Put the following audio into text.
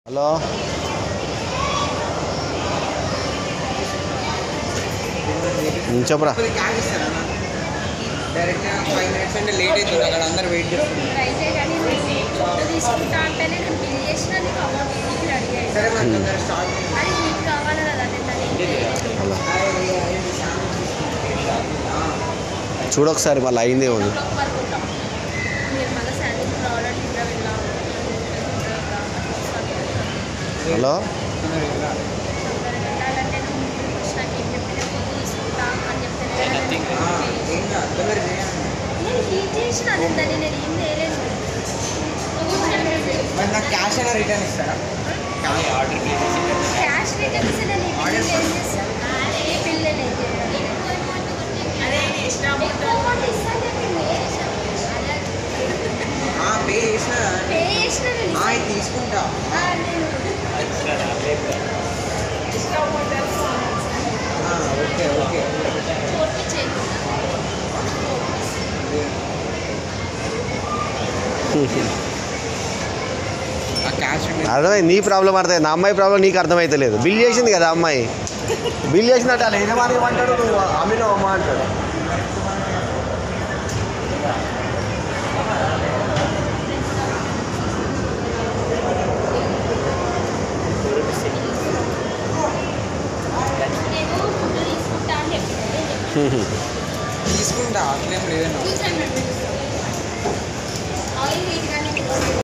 Hello um, చెప్పురా direct five minutes అంటే late అవుతుంది అక్కడ అందరు వెయిట్ చేస్తున్నారు అయితే కానీ నువ్వు ఫోటో తీసుకుంటా అంటేనే నేను బిల్ చేసిన నీకు అమౌంట్ నీకు అడిగాను సరే మరి తొందర స్టార్ట్ అది నీకు కావాలి కదా నేను దాన్ని హలో చూడొకసారి మళ్ళీ అయిందేమో పడుకుంటాం మీరు మళ్ళీ శాలరీ రావడం నిద్ర వెళ్ళాలి హలో వెళ్ళాలంటే నువ్వు నాకు ఏం చెప్పిన ఫోటో తీసుకుంటా అని చెప్తేనే కదా నేను ఏం కాదు తొందర చేయండి నేను హీట్ చేసిన అది దాన్ని నేను ఏం చేయలేదు మరి నాకు క్యాష్ అయినా రిటర్న్ ఇస్తారా క్యాష్ రిటర్న్ ఇస్తే నేను ఈ బిల్ ఏం చేస్తాను ఏ బిల్ నేను ఏం చేయాలి అదే ఎక్కువ అమౌంట్ ఇస్తాను చెప్పింది పే చేసిన పే చేసిన నేను ఆ, ఇస్తాను. ఇది తీసుకుంటా ఆ, నేను ఆ, ఓకే ఓకే ఫోర్కి చేయకుండా ఆ క్యాష్ అర్థమైంది నీ ప్రాబ్లం అర్థమైంది నా అమ్మాయి ప్రాబ్లం నీకు అర్థమైతలేదు బిల్ చేసింది కదా అమ్మాయి బిల్ చేసినట్టు అలా యజమాని ఏమంటాడు నువ్వు అమ్మిన అమ్మ అంటాడు నేను ఫోటో తీసుకుంటా అని చెప్పాను తీసుకుంటా అట్లేం లేదన్నా చూసాను ఆయిల్ వీటిగానే